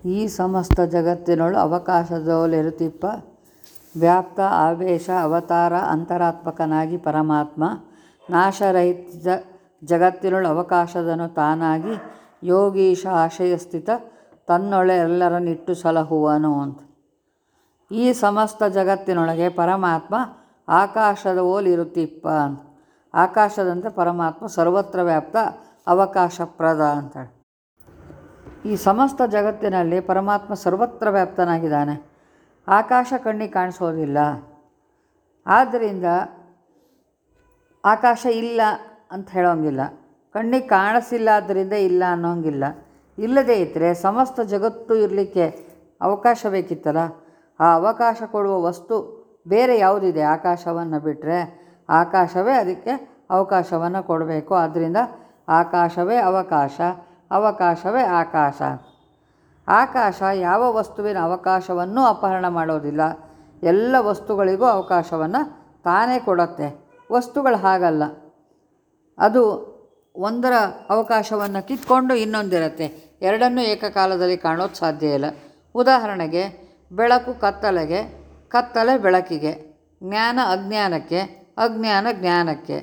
ಈ ಸಮಸ್ತ ಜಗತ್ತಿನೊಳು ಅವಕಾಶದೋಲಿರುತಿಪ್ಪ ವ್ಯಾಪ್ತ ಆವೇಶ ಅವತಾರ ಅಂತರಾತ್ಮಕನಾಗಿ ಪರಮಾತ್ಮ ನಾಶರಹಿತ ಜಗತ್ತಿನೊಳು ಅವಕಾಶದನು ತಾನಾಗಿ ಯೋಗೀಶ ಆಶಯಸ್ಥಿತ ತನ್ನೊಳೆ ಎಲ್ಲರನ್ನಿಟ್ಟು ಸಲಹುವನು ಅಂತ ಈ ಸಮಸ್ತ ಜಗತ್ತಿನೊಳಗೆ ಪರಮಾತ್ಮ ಆಕಾಶದ ಓಲಿರುತ್ತಿಪ್ಪ ಅಂತ ಆಕಾಶದಂತೆ ಪರಮಾತ್ಮ ಸರ್ವತ್ರ ವ್ಯಾಪ್ತ ಅವಕಾಶಪ್ರದ ಅಂತೇಳಿ ಈ ಸಮಸ್ತ ಜಗತ್ತಿನಲ್ಲಿ ಪರಮಾತ್ಮ ಸರ್ವತ್ರ ವ್ಯಾಪ್ತನಾಗಿದ್ದಾನೆ ಆಕಾಶ ಕಣ್ಣಿಗೆ ಕಾಣಿಸೋದಿಲ್ಲ ಆದ್ದರಿಂದ ಆಕಾಶ ಇಲ್ಲ ಅಂತ ಹೇಳೋಂಗಿಲ್ಲ ಕಣ್ಣಿಗೆ ಕಾಣಿಸಿಲ್ಲ ಆದ್ದರಿಂದ ಇಲ್ಲ ಅನ್ನೋಂಗಿಲ್ಲ ಇಲ್ಲದೇ ಇದ್ದರೆ ಸಮಸ್ತ ಜಗತ್ತು ಇರಲಿಕ್ಕೆ ಅವಕಾಶ ಬೇಕಿತ್ತಲ್ಲ ಆ ಅವಕಾಶ ಕೊಡುವ ವಸ್ತು ಬೇರೆ ಯಾವುದಿದೆ ಆಕಾಶವನ್ನು ಬಿಟ್ಟರೆ ಆಕಾಶವೇ ಅದಕ್ಕೆ ಅವಕಾಶವನ್ನು ಕೊಡಬೇಕು ಆದ್ದರಿಂದ ಆಕಾಶವೇ ಅವಕಾಶ ಅವಕಾಶವೇ ಆಕಾಶ ಆಕಾಶ ಯಾವ ವಸ್ತುವಿನ ಅವಕಾಶವನ್ನೂ ಅಪಹರಣ ಮಾಡೋದಿಲ್ಲ ಎಲ್ಲ ವಸ್ತುಗಳಿಗೂ ಅವಕಾಶವನ್ನು ತಾನೇ ಕೊಡುತ್ತೆ ವಸ್ತುಗಳು ಹಾಗಲ್ಲ ಅದು ಒಂದರ ಅವಕಾಶವನ್ನು ಕಿತ್ಕೊಂಡು ಇನ್ನೊಂದಿರುತ್ತೆ ಎರಡನ್ನೂ ಏಕಕಾಲದಲ್ಲಿ ಕಾಣೋದು ಸಾಧ್ಯ ಇಲ್ಲ ಉದಾಹರಣೆಗೆ ಬೆಳಕು ಕತ್ತಲೆಗೆ ಕತ್ತಲೆ ಬೆಳಕಿಗೆ ಜ್ಞಾನ ಅಜ್ಞಾನಕ್ಕೆ ಅಜ್ಞಾನ ಜ್ಞಾನಕ್ಕೆ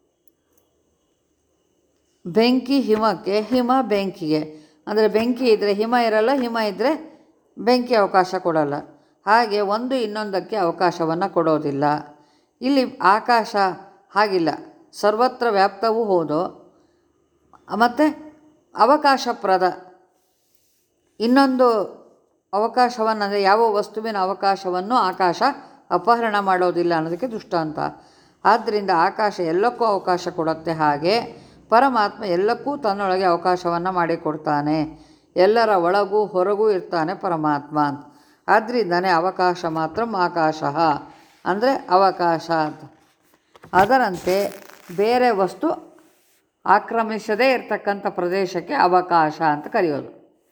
ಬೆಂಕಿ ಹಿಮಕ್ಕೆ ಹಿಮ ಬೆಂಕಿಗೆ ಅಂದರೆ ಬೆಂಕಿ ಇದ್ದರೆ ಹಿಮ ಇರಲ್ಲ ಹಿಮ ಇದ್ದರೆ ಬೆಂಕಿ ಅವಕಾಶ ಕೊಡಲ್ಲ ಹಾಗೆ ಒಂದು ಇನ್ನೊಂದಕ್ಕೆ ಅವಕಾಶವನ್ನು ಕೊಡೋದಿಲ್ಲ ಇಲ್ಲಿ ಆಕಾಶ ಹಾಗಿಲ್ಲ ಸರ್ವತ್ರ ವ್ಯಾಪ್ತವೂ ಹೌದು ಮತ್ತು ಅವಕಾಶಪ್ರದ ಇನ್ನೊಂದು ಅವಕಾಶವನ್ನು ಅಂದರೆ ಯಾವ ವಸ್ತುವಿನ ಅವಕಾಶವನ್ನು ಆಕಾಶ ಅಪಹರಣ ಮಾಡೋದಿಲ್ಲ ಅನ್ನೋದಕ್ಕೆ ದೃಷ್ಟಾಂತ ಆದ್ದರಿಂದ ಆಕಾಶ ಎಲ್ಲಕ್ಕೂ ಅವಕಾಶ ಕೊಡುತ್ತೆ ಹಾಗೆ ಪರಮಾತ್ಮ ಎಲ್ಲಕ್ಕೂ ತನ್ನೊಳಗೆ ಅವಕಾಶವನ್ನು ಮಾಡಿಕೊಡ್ತಾನೆ ಎಲ್ಲರ ಒಳಗೂ ಹೊರಗೂ ಇರ್ತಾನೆ ಪರಮಾತ್ಮ ಅಂತ ಆದ್ದರಿಂದನೇ ಅವಕಾಶ ಮಾತ್ರ ಆಕಾಶ ಅಂದರೆ ಅವಕಾಶ ಅಂತ ಅದರಂತೆ ಬೇರೆ ವಸ್ತು ಆಕ್ರಮಿಸದೇ ಇರತಕ್ಕಂಥ ಪ್ರದೇಶಕ್ಕೆ ಅವಕಾಶ ಅಂತ ಕರೆಯೋದು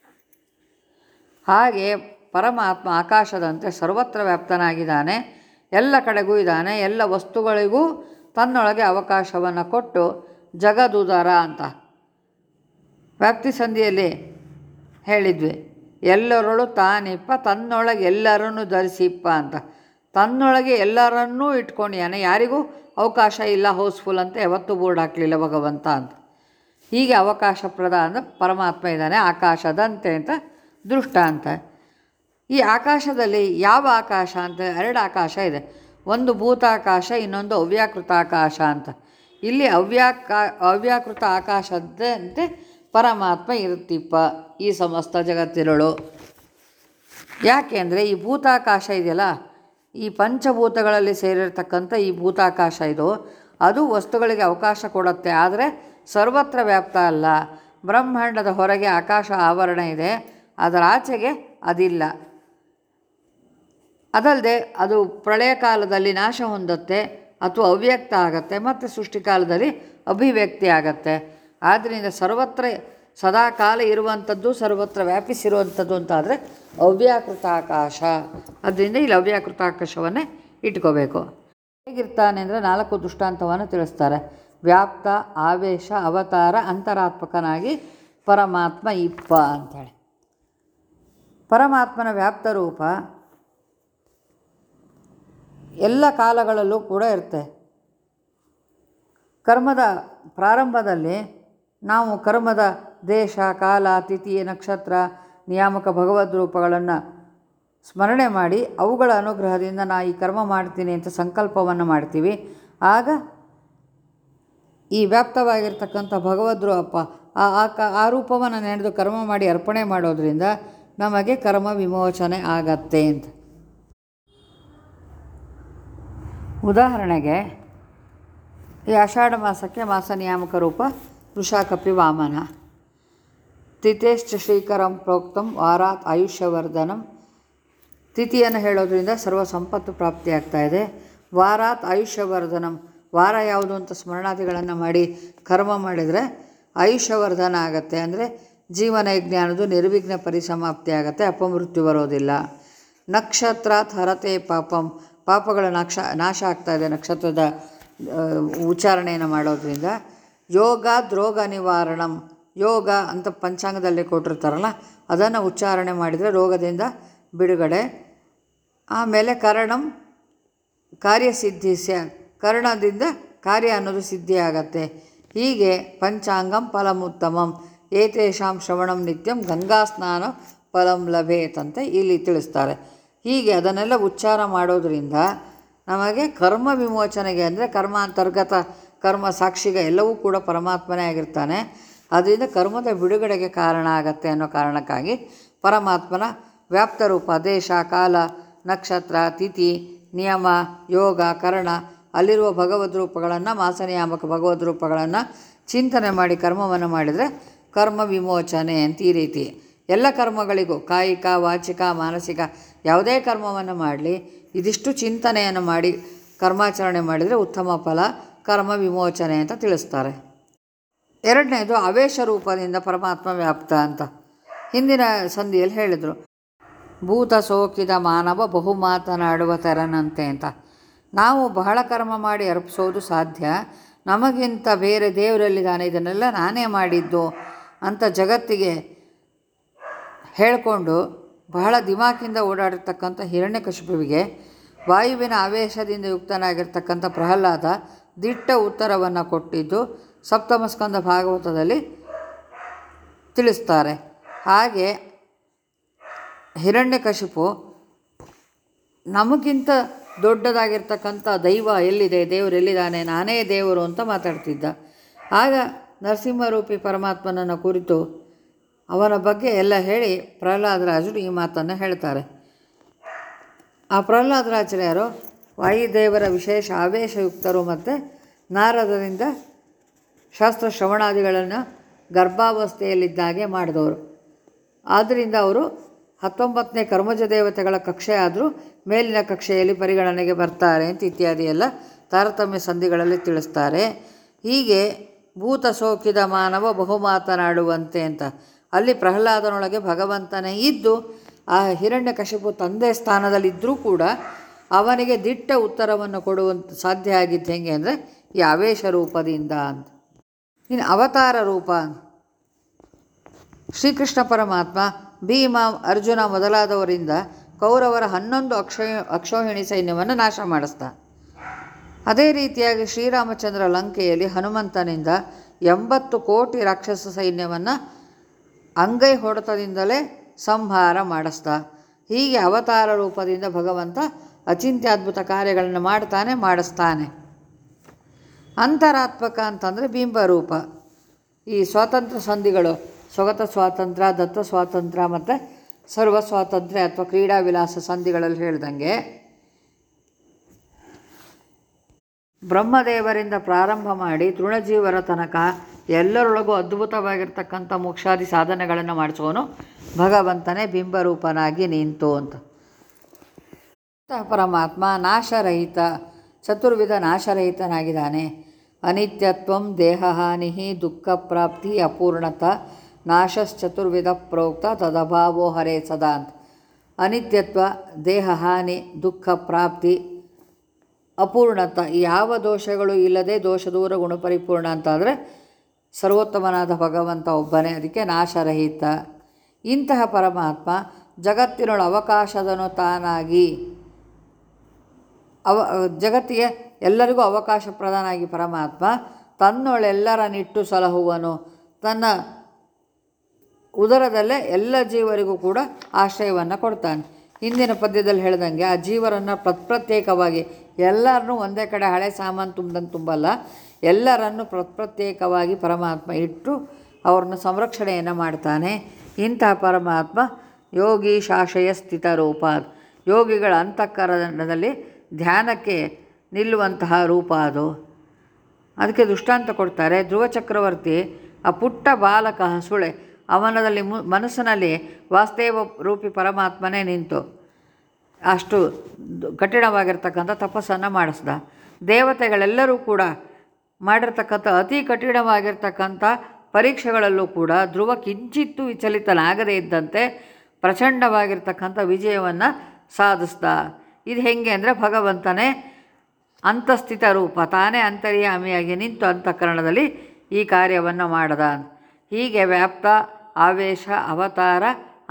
ಹಾಗೆ ಪರಮಾತ್ಮ ಆಕಾಶದಂತೆ ಸರ್ವತ್ರ ವ್ಯಾಪ್ತನಾಗಿದ್ದಾನೆ ಎಲ್ಲ ಕಡೆಗೂ ಇದ್ದಾನೆ ಎಲ್ಲ ವಸ್ತುಗಳಿಗೂ ತನ್ನೊಳಗೆ ಅವಕಾಶವನ್ನು ಕೊಟ್ಟು ಜಗದುದರ ಅಂತ ವ್ಯಾಪ್ತಿ ಸಂಧಿಯಲ್ಲಿ ಹೇಳಿದ್ವಿ ಎಲ್ಲರೊಳು ತಾನಿಪ್ಪ ತನ್ನೊಳಗೆ ಎಲ್ಲರನ್ನೂ ಧರಿಸಿಪ್ಪ ಅಂತ ತನ್ನೊಳಗೆ ಎಲ್ಲರನ್ನೂ ಇಟ್ಕೊಂಡಿಯಾನೆ ಯಾರಿಗೂ ಅವಕಾಶ ಇಲ್ಲ ಹೌಸ್ಫುಲ್ ಅಂತ ಯಾವತ್ತೂ ಬೋರ್ಡ್ ಹಾಕಲಿಲ್ಲ ಭಗವಂತ ಅಂತ ಹೀಗೆ ಅವಕಾಶಪ್ರದ ಅಂದರೆ ಪರಮಾತ್ಮ ಇದ್ದಾನೆ ಆಕಾಶದಂತೆ ಅಂತ ದೃಷ್ಟಾಂತ ಈ ಆಕಾಶದಲ್ಲಿ ಯಾವ ಆಕಾಶ ಅಂತ ಎರಡು ಆಕಾಶ ಇದೆ ಒಂದು ಭೂತಾಕಾಶ ಇನ್ನೊಂದು ಅವ್ಯಾಕೃತ ಆಕಾಶ ಅಂತ ಇಲ್ಲಿ ಅವ್ಯಾಕಾ ಅವ್ಯಾಕೃತ ಆಕಾಶದಂತೆ ಪರಮಾತ್ಮ ಇರುತ್ತಿಪ್ಪ ಈ ಸಮಸ್ತ ಜಗತ್ತಿರಳು ಯಾಕೆ ಅಂದರೆ ಈ ಭೂತಾಕಾಶ ಇದೆಯಲ್ಲ ಈ ಪಂಚಭೂತಗಳಲ್ಲಿ ಸೇರಿರ್ತಕ್ಕಂಥ ಈ ಭೂತಾಕಾಶ ಇದು ಅದು ವಸ್ತುಗಳಿಗೆ ಅವಕಾಶ ಕೊಡುತ್ತೆ ಆದರೆ ಸರ್ವತ್ರ ವ್ಯಾಪ್ತ ಅಲ್ಲ ಬ್ರಹ್ಮಾಂಡದ ಹೊರಗೆ ಆಕಾಶ ಆವರಣ ಇದೆ ಅದರ ಆಚೆಗೆ ಅದಿಲ್ಲ ಅದಲ್ಲದೆ ಅದು ಪ್ರಳಯ ಕಾಲದಲ್ಲಿ ನಾಶ ಹೊಂದುತ್ತೆ ಅಥವಾ ಅವ್ಯಕ್ತ ಆಗತ್ತೆ ಮತ್ತು ಸೃಷ್ಟಿಕಾಲದಲ್ಲಿ ಅಭಿವ್ಯಕ್ತಿ ಆಗತ್ತೆ ಆದ್ದರಿಂದ ಸರ್ವತ್ರ ಸದಾಕಾಲ ಇರುವಂಥದ್ದು ಸರ್ವತ್ರ ವ್ಯಾಪಿಸಿರುವಂಥದ್ದು ಅಂತಾದರೆ ಅವ್ಯಾಕೃತ ಆಕಾಶ ಅದರಿಂದ ಇಲ್ಲಿ ಅವ್ಯಾಕೃತ ಆಕಾಶವನ್ನೇ ಇಟ್ಕೋಬೇಕು ಹೇಗಿರ್ತಾನೆ ಅಂದರೆ ನಾಲ್ಕು ದೃಷ್ಟಾಂತವನ್ನು ತಿಳಿಸ್ತಾರೆ ವ್ಯಾಪ್ತ ಆವೇಶ ಅವತಾರ ಅಂತರಾತ್ಮಕನಾಗಿ ಪರಮಾತ್ಮ ಇಪ್ಪ ಅಂಥೇಳಿ ಪರಮಾತ್ಮನ ವ್ಯಾಪ್ತ ರೂಪ ಎಲ್ಲ ಕಾಲಗಳಲ್ಲೂ ಕೂಡ ಇರುತ್ತೆ ಕರ್ಮದ ಪ್ರಾರಂಭದಲ್ಲಿ ನಾವು ಕರ್ಮದ ದೇಶ ಕಾಲ ತಿಥಿ ನಕ್ಷತ್ರ ನಿಯಾಮಕ ಭಗವದ್ ರೂಪಗಳನ್ನು ಸ್ಮರಣೆ ಮಾಡಿ ಅವುಗಳ ಅನುಗ್ರಹದಿಂದ ನಾ ಈ ಕರ್ಮ ಮಾಡ್ತೀನಿ ಅಂತ ಸಂಕಲ್ಪವನ್ನು ಮಾಡ್ತೀವಿ ಆಗ ಈ ವ್ಯಾಪ್ತವಾಗಿರ್ತಕ್ಕಂಥ ಭಗವದ್ ರೂಪ ಆ ಆ ಕ ಆ ರೂಪವನ್ನು ನೆನೆದು ಕರ್ಮ ಮಾಡಿ ಅರ್ಪಣೆ ಮಾಡೋದ್ರಿಂದ ನಮಗೆ ಕರ್ಮ ವಿಮೋಚನೆ ಆಗತ್ತೆ ಅಂತ ಉದಾಹರಣೆಗೆ ಈ ಆಷಾಢ ಮಾಸಕ್ಕೆ ಮಾಸ ನಿಯಾಮಕ ರೂಪ ವೃಷಾಕಪಿ ವಾಮನ ತಿಥೇಶ್ಚ ಶ್ರೀಕರಂ ಪ್ರೋಕ್ತಂ ವಾರಾತ್ ಆಯುಷ್ಯವರ್ಧನಂ ತಿಥಿಯನ್ನು ಹೇಳೋದ್ರಿಂದ ಸರ್ವ ಸಂಪತ್ತು ಪ್ರಾಪ್ತಿಯಾಗ್ತಾ ಇದೆ ವಾರಾತ್ ಆಯುಷ್ಯವರ್ಧನಂ ವಾರ ಯಾವುದು ಅಂತ ಸ್ಮರಣಾದಿಗಳನ್ನು ಮಾಡಿ ಕರ್ಮ ಮಾಡಿದರೆ ಆಯುಷ್ಯವರ್ಧನ ಆಗತ್ತೆ ಅಂದರೆ ಜೀವನ ಯಜ್ಞಾನದು ನಿರ್ವಿಘ್ನ ಪರಿಸಮಾಪ್ತಿ ಆಗುತ್ತೆ ಅಪಮೃತ್ಯು ಬರೋದಿಲ್ಲ ನಕ್ಷತ್ರಾತ್ ಹರತೆ ಪಾಪಂ ಪಾಪಗಳ ನಾಶ ನಾಶ ಆಗ್ತಾ ಇದೆ ನಕ್ಷತ್ರದ ಉಚ್ಚಾರಣೆಯನ್ನು ಮಾಡೋದ್ರಿಂದ ಯೋಗ ದ್ರೋಗ ನಿವಾರಣಂ ಯೋಗ ಅಂತ ಪಂಚಾಂಗದಲ್ಲಿ ಕೊಟ್ಟಿರ್ತಾರಲ್ಲ ಅದನ್ನು ಉಚ್ಚಾರಣೆ ಮಾಡಿದರೆ ರೋಗದಿಂದ ಬಿಡುಗಡೆ ಆಮೇಲೆ ಕರಣಂ ಕಾರ್ಯಸಿದ್ಧಿ ಸ ಕರ್ಣದಿಂದ ಕಾರ್ಯ ಅನ್ನೋದು ಸಿದ್ಧಿಯಾಗತ್ತೆ ಹೀಗೆ ಪಂಚಾಂಗಂ ಫಲಮುತ್ತಮಂ ಏತೇಷಾಂ ಶ್ರವಣಂ ನಿತ್ಯಂ ಗಂಗಾ ಸ್ನಾನ ಫಲಂ ಲಭೇತ್ ಅಂತ ಇಲ್ಲಿ ತಿಳಿಸ್ತಾರೆ ಹೀಗೆ ಅದನ್ನೆಲ್ಲ ಉಚ್ಚಾರ ಮಾಡೋದ್ರಿಂದ ನಮಗೆ ಕರ್ಮ ವಿಮೋಚನೆಗೆ ಅಂದರೆ ಕರ್ಮ ಅಂತರ್ಗತ ಕರ್ಮ ಸಾಕ್ಷಿಗ ಎಲ್ಲವೂ ಕೂಡ ಪರಮಾತ್ಮನೇ ಆಗಿರ್ತಾನೆ ಅದರಿಂದ ಕರ್ಮದ ಬಿಡುಗಡೆಗೆ ಕಾರಣ ಆಗತ್ತೆ ಅನ್ನೋ ಕಾರಣಕ್ಕಾಗಿ ಪರಮಾತ್ಮನ ವ್ಯಾಪ್ತ ರೂಪ ದೇಶ ಕಾಲ ನಕ್ಷತ್ರ ತಿಥಿ ನಿಯಮ ಯೋಗ ಕರ್ಣ ಅಲ್ಲಿರುವ ಭಗವದ್ ರೂಪಗಳನ್ನು ಮಾಸನಿಯಾಮಕ ಭಗವದ್ ರೂಪಗಳನ್ನು ಚಿಂತನೆ ಮಾಡಿ ಕರ್ಮವನ್ನು ಮಾಡಿದರೆ ಕರ್ಮ ವಿಮೋಚನೆ ಅಂತ ಈ ರೀತಿ ಎಲ್ಲ ಕರ್ಮಗಳಿಗೂ ಕಾಯಿಕ ವಾಚಿಕ ಮಾನಸಿಕ ಯಾವುದೇ ಕರ್ಮವನ್ನು ಮಾಡಲಿ ಇದಿಷ್ಟು ಚಿಂತನೆಯನ್ನು ಮಾಡಿ ಕರ್ಮಾಚರಣೆ ಮಾಡಿದರೆ ಉತ್ತಮ ಫಲ ಕರ್ಮ ವಿಮೋಚನೆ ಅಂತ ತಿಳಿಸ್ತಾರೆ ಎರಡನೇದು ಆವೇಶ ರೂಪದಿಂದ ಪರಮಾತ್ಮ ವ್ಯಾಪ್ತ ಅಂತ ಹಿಂದಿನ ಸಂಧಿಯಲ್ಲಿ ಹೇಳಿದರು ಭೂತ ಸೋಕಿದ ಮಾನವ ಬಹು ಮಾತನಾಡುವ ತೆರನಂತೆ ಅಂತ ನಾವು ಬಹಳ ಕರ್ಮ ಮಾಡಿ ಅರ್ಪಿಸೋದು ಸಾಧ್ಯ ನಮಗಿಂತ ಬೇರೆ ದೇವರಲ್ಲಿದ್ದಾನೆ ಇದನ್ನೆಲ್ಲ ನಾನೇ ಮಾಡಿದ್ದು ಅಂತ ಜಗತ್ತಿಗೆ ಹೇಳಿಕೊಂಡು ಬಹಳ ದಿಮಾಕಿಂದ ಓಡಾಡಿರ್ತಕ್ಕಂಥ ಹಿರಣ್ಯಕಶಿಪುವಿಗೆ ವಾಯುವಿನ ಆವೇಶದಿಂದ ಯುಕ್ತನಾಗಿರ್ತಕ್ಕಂಥ ಪ್ರಹ್ಲಾದ ದಿಟ್ಟ ಉತ್ತರವನ್ನು ಕೊಟ್ಟಿದ್ದು ಸಪ್ತಮಸ್ಕಂದ ಭಾಗವತದಲ್ಲಿ ತಿಳಿಸ್ತಾರೆ ಹಾಗೆ ಹಿರಣ್ಯಕಶಿಪು ನಮಗಿಂತ ದೊಡ್ಡದಾಗಿರ್ತಕ್ಕಂಥ ದೈವ ಎಲ್ಲಿದೆ ದೇವರು ಎಲ್ಲಿದ್ದಾನೆ ನಾನೇ ದೇವರು ಅಂತ ಮಾತಾಡ್ತಿದ್ದ ಆಗ ನರಸಿಂಹರೂಪಿ ಪರಮಾತ್ಮನನ್ನು ಕುರಿತು ಅವನ ಬಗ್ಗೆ ಎಲ್ಲ ಹೇಳಿ ಪ್ರಹ್ಲಾದರಾಜರು ಈ ಮಾತನ್ನು ಹೇಳ್ತಾರೆ ಆ ಪ್ರಹ್ಲಾದರಾಚಾರ್ಯರು ವಾಯುದೇವರ ವಿಶೇಷ ಆವೇಶಯುಕ್ತರು ಮತ್ತು ನಾರದರಿಂದ ಶಾಸ್ತ್ರ ಶ್ರವಣಾದಿಗಳನ್ನು ಗರ್ಭಾವಸ್ಥೆಯಲ್ಲಿದ್ದಾಗೆ ಮಾಡಿದವರು ಆದ್ದರಿಂದ ಅವರು ಹತ್ತೊಂಬತ್ತನೇ ಕರ್ಮಜ ದೇವತೆಗಳ ಕಕ್ಷೆ ಆದರೂ ಮೇಲಿನ ಕಕ್ಷೆಯಲ್ಲಿ ಪರಿಗಣನೆಗೆ ಬರ್ತಾರೆ ಅಂತ ಇತ್ಯಾದಿ ಎಲ್ಲ ತಾರತಮ್ಯ ಸಂಧಿಗಳಲ್ಲಿ ತಿಳಿಸ್ತಾರೆ ಹೀಗೆ ಭೂತ ಸೋಕಿದ ಮಾನವ ಬಹು ಮಾತನಾಡುವಂತೆ ಅಂತ ಅಲ್ಲಿ ಪ್ರಹ್ಲಾದನೊಳಗೆ ಭಗವಂತನೇ ಇದ್ದು ಆ ಹಿರಣ್ಯಕಶಿಪು ತಂದೆ ಸ್ಥಾನದಲ್ಲಿದ್ದರೂ ಕೂಡ ಅವನಿಗೆ ದಿಟ್ಟ ಉತ್ತರವನ್ನು ಕೊಡುವಂತ ಸಾಧ್ಯ ಆಗಿದ್ದು ಹೆಂಗೆ ಅಂದರೆ ಈ ಆವೇಶ ರೂಪದಿಂದ ಅಂತ ಇನ್ನು ಅವತಾರ ರೂಪ ಶ್ರೀಕೃಷ್ಣ ಪರಮಾತ್ಮ ಭೀಮ ಅರ್ಜುನ ಮೊದಲಾದವರಿಂದ ಕೌರವರ ಹನ್ನೊಂದು ಅಕ್ಷಯ ಅಕ್ಷೋಹಿಣಿ ಸೈನ್ಯವನ್ನು ನಾಶ ಮಾಡಿಸ್ದ ಅದೇ ರೀತಿಯಾಗಿ ಶ್ರೀರಾಮಚಂದ್ರ ಲಂಕೆಯಲ್ಲಿ ಹನುಮಂತನಿಂದ ಎಂಬತ್ತು ಕೋಟಿ ರಾಕ್ಷಸ ಸೈನ್ಯವನ್ನು ಅಂಗೈ ಹೊಡೆತದಿಂದಲೇ ಸಂಹಾರ ಮಾಡಿಸ್ದ ಹೀಗೆ ಅವತಾರ ರೂಪದಿಂದ ಭಗವಂತ ಅಚಿಂತ್ಯದ್ಭುತ ಕಾರ್ಯಗಳನ್ನು ಮಾಡ್ತಾನೆ ಮಾಡಿಸ್ತಾನೆ ಅಂತರಾತ್ಮಕ ಅಂತಂದರೆ ಬಿಂಬರೂಪ ಈ ಸ್ವಾತಂತ್ರ್ಯ ಸಂಧಿಗಳು ಸ್ವಗತ ಸ್ವಾತಂತ್ರ್ಯ ದತ್ತ ಸ್ವಾತಂತ್ರ್ಯ ಮತ್ತು ಸರ್ವ ಸ್ವಾತಂತ್ರ್ಯ ಅಥವಾ ಕ್ರೀಡಾ ವಿಲಾಸ ಸಂಧಿಗಳಲ್ಲಿ ಹೇಳ್ದಂಗೆ ಬ್ರಹ್ಮದೇವರಿಂದ ಪ್ರಾರಂಭ ಮಾಡಿ ತೃಣಜೀವರ ತನಕ ಎಲ್ಲರೊಳಗೂ ಅದ್ಭುತವಾಗಿರ್ತಕ್ಕಂಥ ಮೋಕ್ಷಾದಿ ಸಾಧನೆಗಳನ್ನು ಮಾಡಿಸೋನು ಭಗವಂತನೇ ಬಿಂಬರೂಪನಾಗಿ ನಿಂತು ಅಂತ ಅಂತಹ ಪರಮಾತ್ಮ ನಾಶರಹಿತ ಚತುರ್ವಿಧ ನಾಶರಹಿತನಾಗಿದ್ದಾನೆ ಅನಿತ್ಯತ್ವಂ ದೇಹಹಾನಿ ದುಃಖ ಪ್ರಾಪ್ತಿ ಅಪೂರ್ಣತ ನಾಶಶ್ಚತುರ್ವಿಧ ಪ್ರೋಕ್ತ ತದಭಾವೋ ಹರೇ ಸದಾ ಅಂತ ಅನಿತ್ಯತ್ವ ದೇಹಹಾನಿ ದುಃಖ ಪ್ರಾಪ್ತಿ ಅಪೂರ್ಣತ ಯಾವ ದೋಷಗಳು ಇಲ್ಲದೆ ದೋಷ ದೂರ ಗುಣಪರಿಪೂರ್ಣ ಅಂತಾದರೆ ಸರ್ವೋತ್ತಮನಾದ ಭಗವಂತ ಒಬ್ಬನೇ ಅದಕ್ಕೆ ನಾಶರಹಿತ ಇಂತಹ ಪರಮಾತ್ಮ ಜಗತ್ತಿನೊಳ ಅವಕಾಶದನು ತಾನಾಗಿ ಅವ ಜಗತ್ತಿಗೆ ಎಲ್ಲರಿಗೂ ಅವಕಾಶ ಪ್ರಧಾನಾಗಿ ಪರಮಾತ್ಮ ತನ್ನೊಳೆಲ್ಲರನ್ನಿಟ್ಟು ಸಲಹುವನು ತನ್ನ ಉದರದಲ್ಲೇ ಎಲ್ಲ ಜೀವರಿಗೂ ಕೂಡ ಆಶ್ರಯವನ್ನು ಕೊಡ್ತಾನೆ ಹಿಂದಿನ ಪದ್ಯದಲ್ಲಿ ಹೇಳ್ದಂಗೆ ಆ ಜೀವರನ್ನು ಪ್ರತ್ಯೇಕವಾಗಿ ಎಲ್ಲರನ್ನೂ ಒಂದೇ ಕಡೆ ಹಳೆ ಸಾಮಾನು ತುಂಬ್ದಂಗೆ ತುಂಬಲ್ಲ ಎಲ್ಲರನ್ನು ಪ್ರತ್ಯೇಕವಾಗಿ ಪರಮಾತ್ಮ ಇಟ್ಟು ಅವ್ರನ್ನ ಸಂರಕ್ಷಣೆಯನ್ನು ಮಾಡ್ತಾನೆ ಇಂತಹ ಪರಮಾತ್ಮ ಯೋಗಿ ಶಾಶಯ ಸ್ಥಿತ ರೂಪ ಯೋಗಿಗಳ ಅಂತಃಕರಣದಲ್ಲಿ ಧ್ಯಾನಕ್ಕೆ ನಿಲ್ಲುವಂತಹ ರೂಪ ಅದು ಅದಕ್ಕೆ ದೃಷ್ಟಾಂತ ಕೊಡ್ತಾರೆ ಧ್ರುವ ಚಕ್ರವರ್ತಿ ಆ ಪುಟ್ಟ ಬಾಲಕ ಹಸುಳೆ ಅವನದಲ್ಲಿ ಮು ಮನಸ್ಸಿನಲ್ಲಿ ವಾಸ್ತೇವ ರೂಪಿ ಪರಮಾತ್ಮನೇ ನಿಂತು ಅಷ್ಟು ದ್- ಕಠಿಣವಾಗಿರ್ತಕ್ಕಂಥ ತಪಸ್ಸನ್ನು ಮಾಡಿಸ್ದ ದೇವತೆಗಳೆಲ್ಲರೂ ಕೂಡ ಮಾಡಿರ್ತಕ್ಕಂಥ ಅತಿ ಕಠಿಣವಾಗಿರ್ತಕ್ಕಂಥ ಪರೀಕ್ಷೆಗಳಲ್ಲೂ ಕೂಡ ಧ್ರುವ ಕಿಂಚಿತ್ತೂ ವಿಚಲಿತನಾಗದೇ ಇದ್ದಂತೆ ಪ್ರಚಂಡವಾಗಿರ್ತಕ್ಕಂಥ ವಿಜಯವನ್ನು ಸಾಧಿಸ್ದ ಇದು ಹೆಂಗೆ ಅಂದರೆ ಭಗವಂತನೇ ಅಂತಸ್ಥಿತ ರೂಪ ತಾನೇ ಅಂತರ್ಯಾಮಿಯಾಗಿ ನಿಂತು ಅಂತಃಕರಣದಲ್ಲಿ ಈ ಕಾರ್ಯವನ್ನು ಮಾಡದ ಹೀಗೆ ವ್ಯಾಪ್ತ ಆವೇಶ ಅವತಾರ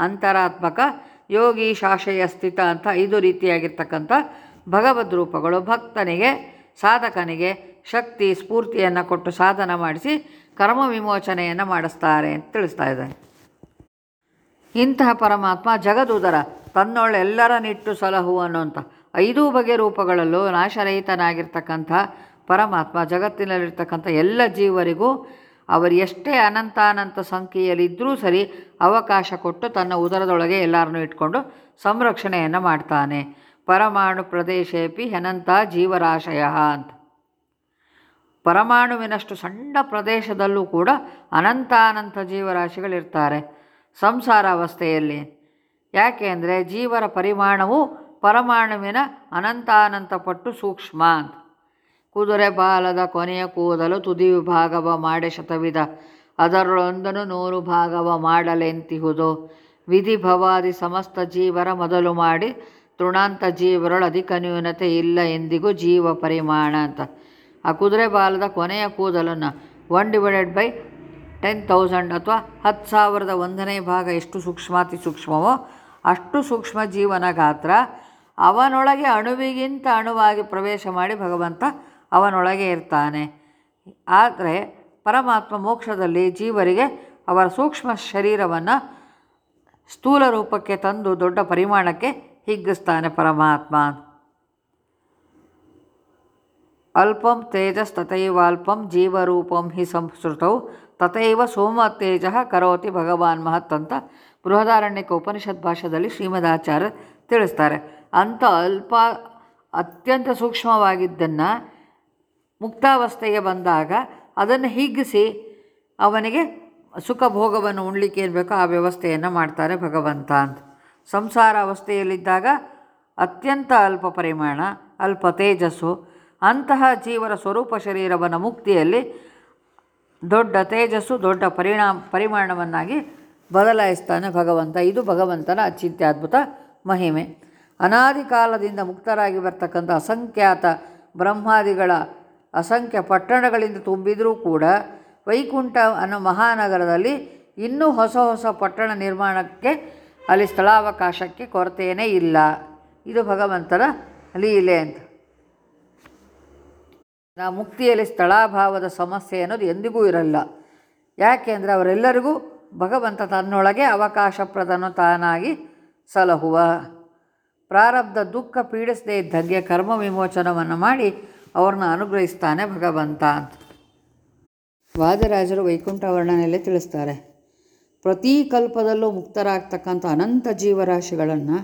ಅಂತರಾತ್ಮಕ ಯೋಗಿ ಶಾಶಯ ಸ್ಥಿತ ಅಂತ ಐದು ರೀತಿಯಾಗಿರ್ತಕ್ಕಂಥ ಭಗವದ್ ರೂಪಗಳು ಭಕ್ತನಿಗೆ ಸಾಧಕನಿಗೆ ಶಕ್ತಿ ಸ್ಫೂರ್ತಿಯನ್ನು ಕೊಟ್ಟು ಸಾಧನ ಮಾಡಿಸಿ ಕರ್ಮ ವಿಮೋಚನೆಯನ್ನು ಮಾಡಿಸ್ತಾರೆ ಅಂತ ತಿಳಿಸ್ತಾ ಇದ್ದಾರೆ ಇಂತಹ ಪರಮಾತ್ಮ ಜಗದುದರ ತನ್ನೊಳ ಎಲ್ಲರನ್ನಿಟ್ಟು ಸಲಹುವನು ಅಂತ ಐದೂ ಬಗೆಯ ರೂಪಗಳಲ್ಲೂ ನಾಶರಹಿತನಾಗಿರ್ತಕ್ಕಂಥ ಪರಮಾತ್ಮ ಜಗತ್ತಿನಲ್ಲಿರ್ತಕ್ಕಂಥ ಎಲ್ಲ ಜೀವರಿಗೂ ಅವರು ಎಷ್ಟೇ ಅನಂತಾನಂತ ಸಂಖ್ಯೆಯಲ್ಲಿದ್ದರೂ ಸರಿ ಅವಕಾಶ ಕೊಟ್ಟು ತನ್ನ ಉದರದೊಳಗೆ ಎಲ್ಲರನ್ನೂ ಇಟ್ಕೊಂಡು ಸಂರಕ್ಷಣೆಯನ್ನು ಮಾಡ್ತಾನೆ ಪರಮಾಣು ಪ್ರದೇಶೇಪಿ ಅನಂತ ಜೀವರಾಶಯ ಅಂತ ಪರಮಾಣುವಿನಷ್ಟು ಸಣ್ಣ ಪ್ರದೇಶದಲ್ಲೂ ಕೂಡ ಅನಂತಾನಂತ ಜೀವರಾಶಿಗಳಿರ್ತಾರೆ ಸಂಸಾರ ಅವಸ್ಥೆಯಲ್ಲಿ ಯಾಕೆ ಅಂದರೆ ಜೀವರ ಪರಿಮಾಣವು ಪರಮಾಣುವಿನ ಅನಂತಾನಂತ ಪಟ್ಟು ಸೂಕ್ಷ್ಮ ಅಂತ ಕುದುರೆ ಬಾಲದ ಕೊನೆಯ ಕೂದಲು ತುದಿ ವಿಭಾಗವ ಮಾಡೆ ಶತವಿಧ ಅದರೊಳೊಂದನು ನೂರು ಭಾಗವ ಮಾಡಲೆಂತಿಹುದು ವಿಧಿ ಭವಾದಿ ಸಮಸ್ತ ಜೀವರ ಮೊದಲು ಮಾಡಿ ತೃಣಾಂತ ಜೀವರೊಳ ಅಧಿಕ ನ್ಯೂನತೆ ಇಲ್ಲ ಎಂದಿಗೂ ಜೀವ ಪರಿಮಾಣ ಅಂತ ಆ ಕುದುರೆ ಬಾಲದ ಕೊನೆಯ ಕೂದಲನ್ನು one divided by ten thousand ಅಥವಾ ಹತ್ತು ಸಾವಿರದ ಒಂದನೇ ಭಾಗ ಎಷ್ಟು ಸೂಕ್ಷ್ಮಾತಿ ಸೂಕ್ಷ್ಮವೋ ಅಷ್ಟು ಸೂಕ್ಷ್ಮ ಜೀವನ ಗಾತ್ರ ಅವನೊಳಗೆ ಅಣುವಿಗಿಂತ ಅಣುವಾಗಿ ಪ್ರವೇಶ ಮಾಡಿ ಭಗವಂತ ಅವನೊಳಗೆ ಇರ್ತಾನೆ ಆದರೆ ಪರಮಾತ್ಮ ಮೋಕ್ಷದಲ್ಲಿ ಜೀವರಿಗೆ ಅವರ ಸೂಕ್ಷ್ಮ ಶರೀರವನ್ನು ಸ್ಥೂಲ ರೂಪಕ್ಕೆ ತಂದು ದೊಡ್ಡ ಪರಿಮಾಣಕ್ಕೆ ಹಿಗ್ಗಿಸ್ತಾನೆ ಪರಮಾತ್ಮ ಅಲ್ಪಂ ತೇಜಸ್ ತಥೈವಾಲ್ಪಂ ಜೀವರೂಪಂ ಹಿ ಸಂಸ್ಕೃತೌ ತಥೈವ ಸೋಮ ತೇಜ ಕರೋತಿ ಭಗವಾನ್ ಮಹತ್ ಅಂತ ಬೃಹದಾರಣ್ಯಕ ಉಪನಿಷತ್ ಭಾಷೆಯಲ್ಲಿ ಶ್ರೀಮದಾಚಾರ್ಯ ತಿಳಿಸ್ತಾರೆ ಅಂಥ ಅಲ್ಪ ಅತ್ಯಂತ ಸೂಕ್ಷ್ಮವಾಗಿದ್ದನ್ನು ಮುಕ್ತಾವಸ್ಥೆಗೆ ಬಂದಾಗ ಅದನ್ನು ಹಿಗ್ಗಿಸಿ ಅವನಿಗೆ ಸುಖ ಭೋಗವನ್ನು ಉಣ್ಲಿಕ್ಕೆ ಏನು ಬೇಕೋ ಆ ವ್ಯವಸ್ಥೆಯನ್ನು ಮಾಡ್ತಾರೆ ಭಗವಂತ ಅಂತ ಸಂಸಾರ ಅವಸ್ಥೆಯಲ್ಲಿದ್ದಾಗ ಅತ್ಯಂತ ಅಲ್ಪ ಪರಿಮಾಣ ಅಲ್ಪ ತೇಜಸ್ಸು ಅಂತಹ ಜೀವರ ಸ್ವರೂಪ ಶರೀರವನ್ನು ಮುಕ್ತಿಯಲ್ಲಿ ದೊಡ್ಡ ತೇಜಸ್ಸು ದೊಡ್ಡ ಪರಿಣಾಮ ಪರಿಮಾಣವನ್ನಾಗಿ ಬದಲಾಯಿಸ್ತಾನೆ ಭಗವಂತ ಇದು ಭಗವಂತನ ಅಚಿಂತ್ಯದ್ಭುತ ಮಹಿಮೆ ಅನಾದಿ ಕಾಲದಿಂದ ಮುಕ್ತರಾಗಿ ಬರ್ತಕ್ಕಂಥ ಅಸಂಖ್ಯಾತ ಬ್ರಹ್ಮಾದಿಗಳ ಅಸಂಖ್ಯ ಪಟ್ಟಣಗಳಿಂದ ತುಂಬಿದರೂ ಕೂಡ ವೈಕುಂಠ ಅನ್ನೋ ಮಹಾನಗರದಲ್ಲಿ ಇನ್ನೂ ಹೊಸ ಹೊಸ ಪಟ್ಟಣ ನಿರ್ಮಾಣಕ್ಕೆ ಅಲ್ಲಿ ಸ್ಥಳಾವಕಾಶಕ್ಕೆ ಕೊರತೆಯೇ ಇಲ್ಲ ಇದು ಭಗವಂತನ ಲೀಲೆ ಅಂತ ನಾ ಮುಕ್ತಿಯಲ್ಲಿ ಸ್ಥಳಾಭಾವದ ಸಮಸ್ಯೆ ಅನ್ನೋದು ಎಂದಿಗೂ ಇರಲ್ಲ ಯಾಕೆಂದರೆ ಅವರೆಲ್ಲರಿಗೂ ಭಗವಂತ ತನ್ನೊಳಗೆ ಅವಕಾಶಪ್ರದನು ತಾನಾಗಿ ಸಲಹುವ ಪ್ರಾರಬ್ಧ ದುಃಖ ಪೀಡಿಸದೇ ಇದ್ದಂಗೆ ಕರ್ಮ ವಿಮೋಚನವನ್ನು ಮಾಡಿ ಅವ್ರನ್ನ ಅನುಗ್ರಹಿಸ್ತಾನೆ ಭಗವಂತ ಅಂತ ವಾದರಾಜರು ವೈಕುಂಠ ವರ್ಣನೆಯಲ್ಲೇ ತಿಳಿಸ್ತಾರೆ ಪ್ರತಿ ಕಲ್ಪದಲ್ಲೂ ಮುಕ್ತರಾಗ್ತಕ್ಕಂಥ ಅನಂತ ಜೀವರಾಶಿಗಳನ್ನು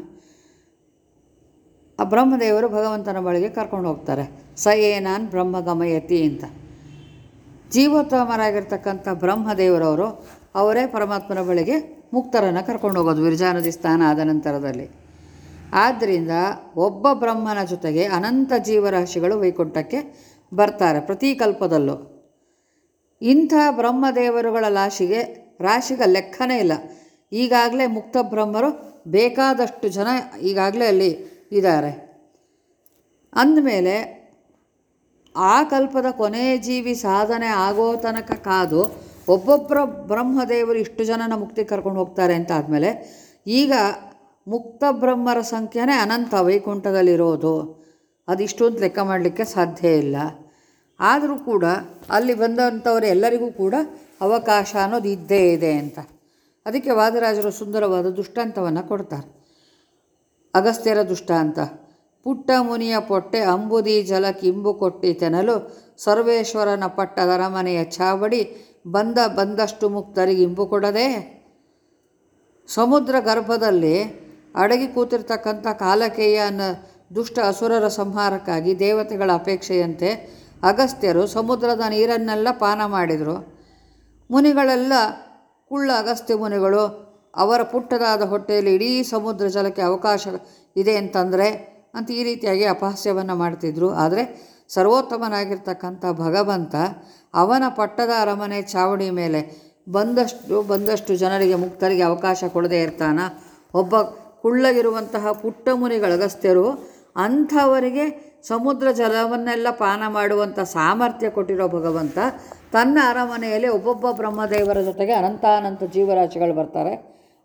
ಆ ಬ್ರಹ್ಮದೇವರು ಭಗವಂತನ ಬಳಿಗೆ ಕರ್ಕೊಂಡು ಹೋಗ್ತಾರೆ ಸ ಏನಾನ್ ಬ್ರಹ್ಮ ಗಮಯತಿ ಅಂತ ಜೀವೋತ್ತಮರಾಗಿರ್ತಕ್ಕಂಥ ಬ್ರಹ್ಮದೇವರವರು ಅವರೇ ಪರಮಾತ್ಮನ ಬಳಿಗೆ ಮುಕ್ತರನ್ನು ಕರ್ಕೊಂಡು ಹೋಗೋದು ವಿರಜಾನದಿ ಸ್ಥಾನ ಆದ ನಂತರದಲ್ಲಿ ಆದ್ದರಿಂದ ಒಬ್ಬ ಬ್ರಹ್ಮನ ಜೊತೆಗೆ ಅನಂತ ಜೀವರಾಶಿಗಳು ವೈಕುಂಠಕ್ಕೆ ಬರ್ತಾರೆ ಪ್ರತಿ ಕಲ್ಪದಲ್ಲೂ ಇಂಥ ಬ್ರಹ್ಮದೇವರುಗಳ ರಾಶಿಗೆ ರಾಶಿಗೆ ಲೆಕ್ಕನೇ ಇಲ್ಲ ಈಗಾಗಲೇ ಮುಕ್ತ ಬ್ರಹ್ಮರು ಬೇಕಾದಷ್ಟು ಜನ ಈಗಾಗಲೇ ಅಲ್ಲಿ ಇದ್ದಾರೆ ಅಂದಮೇಲೆ ಆ ಕಲ್ಪದ ಕೊನೆಯ ಜೀವಿ ಸಾಧನೆ ಆಗೋ ತನಕ ಕಾದು ಒಬ್ಬೊಬ್ಬರ ಬ್ರಹ್ಮದೇವರು ಇಷ್ಟು ಜನನ ಮುಕ್ತಿ ಕರ್ಕೊಂಡು ಹೋಗ್ತಾರೆ ಅಂತ ಆದಮೇಲೆ ಈಗ ಮುಕ್ತ ಬ್ರಹ್ಮರ ಸಂಖ್ಯೆನೇ ಅನಂತ ವೈಕುಂಠದಲ್ಲಿರೋದು ಅದಿಷ್ಟು ಅಂತ ಲೆಕ್ಕ ಮಾಡಲಿಕ್ಕೆ ಸಾಧ್ಯ ಇಲ್ಲ ಆದರೂ ಕೂಡ ಅಲ್ಲಿ ಬಂದಂಥವ್ರು ಎಲ್ಲರಿಗೂ ಕೂಡ ಅವಕಾಶ ಅನ್ನೋದು ಇದ್ದೇ ಇದೆ ಅಂತ ಅದಕ್ಕೆ ವಾದರಾಜರು ಸುಂದರವಾದ ದೃಷ್ಟಾಂತವನ್ನು ಕೊಡ್ತಾರೆ ಅಗಸ್ತ್ಯರ ದುಷ್ಟಾಂತ ಪುಟ್ಟ ಮುನಿಯ ಪೊಟ್ಟೆ ಅಂಬುದಿ ಜಲ ಕಿಂಬು ಕೊಟ್ಟಿ ತೆನಲು ಸರ್ವೇಶ್ವರನ ಪಟ್ಟದ ಅರಮನೆಯ ಚಾವಡಿ ಬಂದ ಬಂದಷ್ಟು ಮುಕ್ತರಿಗೆ ಇಂಬು ಕೊಡದೆ ಸಮುದ್ರ ಗರ್ಭದಲ್ಲಿ ಅಡಗಿ ಕೂತಿರ್ತಕ್ಕಂಥ ಕಾಲಕೇಯ ಅನ್ನೋ ದುಷ್ಟ ಅಸುರರ ಸಂಹಾರಕ್ಕಾಗಿ ದೇವತೆಗಳ ಅಪೇಕ್ಷೆಯಂತೆ ಅಗಸ್ತ್ಯರು ಸಮುದ್ರದ ನೀರನ್ನೆಲ್ಲ ಪಾನ ಮಾಡಿದರು ಮುನಿಗಳೆಲ್ಲ ಕುಳ್ಳ ಅಗಸ್ತ್ಯ ಮುನಿಗಳು ಅವರ ಪುಟ್ಟದಾದ ಹೊಟ್ಟೆಯಲ್ಲಿ ಇಡೀ ಸಮುದ್ರ ಜಲಕ್ಕೆ ಅವಕಾಶ ಇದೆ ಅಂತಂದರೆ ಅಂತ ಈ ರೀತಿಯಾಗಿ ಅಪಹಾಸ್ಯವನ್ನು ಮಾಡ್ತಿದ್ರು ಆದರೆ ಸರ್ವೋತ್ತಮನಾಗಿರ್ತಕ್ಕಂಥ ಭಗವಂತ ಅವನ ಪಟ್ಟದ ಅರಮನೆ ಚಾವಡಿ ಮೇಲೆ ಬಂದಷ್ಟು ಬಂದಷ್ಟು ಜನರಿಗೆ ಮುಕ್ತರಿಗೆ ಅವಕಾಶ ಕೊಡದೇ ಇರ್ತಾನ ಒಬ್ಬ ಕುಳ್ಳಗಿರುವಂತಹ ಪುಟ್ಟ ಮುನಿಗಳ ಅಗಸ್ತ್ಯರು ಅಂಥವರಿಗೆ ಸಮುದ್ರ ಜಲವನ್ನೆಲ್ಲ ಪಾನ ಮಾಡುವಂಥ ಸಾಮರ್ಥ್ಯ ಕೊಟ್ಟಿರೋ ಭಗವಂತ ತನ್ನ ಅರಮನೆಯಲ್ಲಿ ಒಬ್ಬೊಬ್ಬ ಬ್ರಹ್ಮದೇವರ ಜೊತೆಗೆ ಅನಂತಾನಂತ ಜೀವರಾಶಿಗಳು ಬರ್ತಾರೆ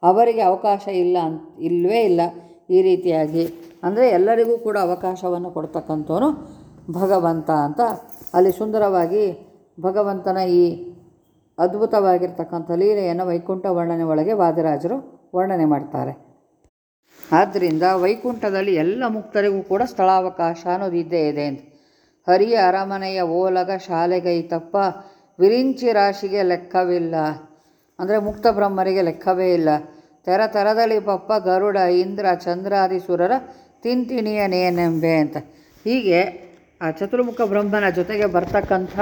ಅವರಿಗೆ ಅವಕಾಶ ಇಲ್ಲ ಅಂತ ಇಲ್ಲವೇ ಇಲ್ಲ ಈ ರೀತಿಯಾಗಿ ಅಂದರೆ ಎಲ್ಲರಿಗೂ ಕೂಡ ಅವಕಾಶವನ್ನು ಕೊಡ್ತಕ್ಕಂಥವನು ಭಗವಂತ ಅಂತ ಅಲ್ಲಿ ಸುಂದರವಾಗಿ ಭಗವಂತನ ಈ ಅದ್ಭುತವಾಗಿರ್ತಕ್ಕಂಥ ಲೀಲೆಯನ್ನು ವೈಕುಂಠ ವರ್ಣನೆ ಒಳಗೆ ವಾದಿರಾಜರು ವರ್ಣನೆ ಮಾಡ್ತಾರೆ ಆದ್ದರಿಂದ ವೈಕುಂಠದಲ್ಲಿ ಎಲ್ಲ ಮುಕ್ತರಿಗೂ ಕೂಡ ಸ್ಥಳಾವಕಾಶ ಅನ್ನೋದು ಇದ್ದೇ ಇದೆ ಅಂತ ಹರಿಯ ಅರಮನೆಯ ಓಲಗ ಶಾಲೆಗೈತಪ್ಪ ವಿರಿಂಚಿ ರಾಶಿಗೆ ಲೆಕ್ಕವಿಲ್ಲ ಅಂದರೆ ಮುಕ್ತ ಬ್ರಹ್ಮರಿಗೆ ಲೆಕ್ಕವೇ ಇಲ್ಲ ತೆರ ತೆರದಲ್ಲಿ ಪಪ್ಪ ಗರುಡ ಇಂದ್ರ ಚಂದ್ರಾದಿ ಸುರರ ತಿಂತಿಣಿಯ ನೇನೆಂಬೆ ಅಂತ ಹೀಗೆ ಆ ಚತುರ್ಮುಖ ಬ್ರಹ್ಮನ ಜೊತೆಗೆ ಬರ್ತಕ್ಕಂಥ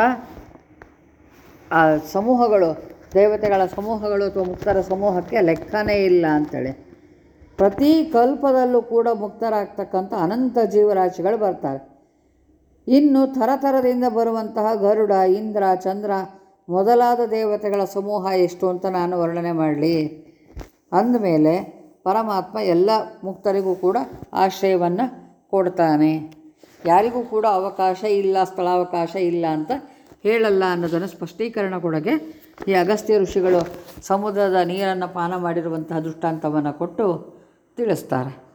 ಆ ಸಮೂಹಗಳು ದೇವತೆಗಳ ಸಮೂಹಗಳು ಅಥವಾ ಮುಕ್ತರ ಸಮೂಹಕ್ಕೆ ಲೆಕ್ಕನೇ ಇಲ್ಲ ಅಂತೇಳಿ ಪ್ರತಿ ಕಲ್ಪದಲ್ಲೂ ಕೂಡ ಮುಕ್ತರಾಗ್ತಕ್ಕಂಥ ಅನಂತ ಜೀವರಾಶಿಗಳು ಬರ್ತಾರೆ ಇನ್ನು ಥರಥರದಿಂದ ಬರುವಂತಹ ಗರುಡ ಇಂದ್ರ ಚಂದ್ರ ಮೊದಲಾದ ದೇವತೆಗಳ ಸಮೂಹ ಎಷ್ಟು ಅಂತ ನಾನು ವರ್ಣನೆ ಮಾಡಲಿ ಅಂದಮೇಲೆ ಪರಮಾತ್ಮ ಎಲ್ಲ ಮುಕ್ತರಿಗೂ ಕೂಡ ಆಶ್ರಯವನ್ನು ಕೊಡ್ತಾನೆ ಯಾರಿಗೂ ಕೂಡ ಅವಕಾಶ ಇಲ್ಲ ಸ್ಥಳಾವಕಾಶ ಇಲ್ಲ ಅಂತ ಹೇಳಲ್ಲ ಅನ್ನೋದನ್ನು ಸ್ಪಷ್ಟೀಕರಣ ಕೊಡಗೆ ಈ ಅಗಸ್ತ್ಯ ಋಷಿಗಳು ಸಮುದ್ರದ ನೀರನ್ನು ಪಾನ ಮಾಡಿರುವಂತಹ ದೃಷ್ಟಾಂತವನ್ನು ಕೊಟ್ಟು ತಿಳಿಸ್ತಾರೆ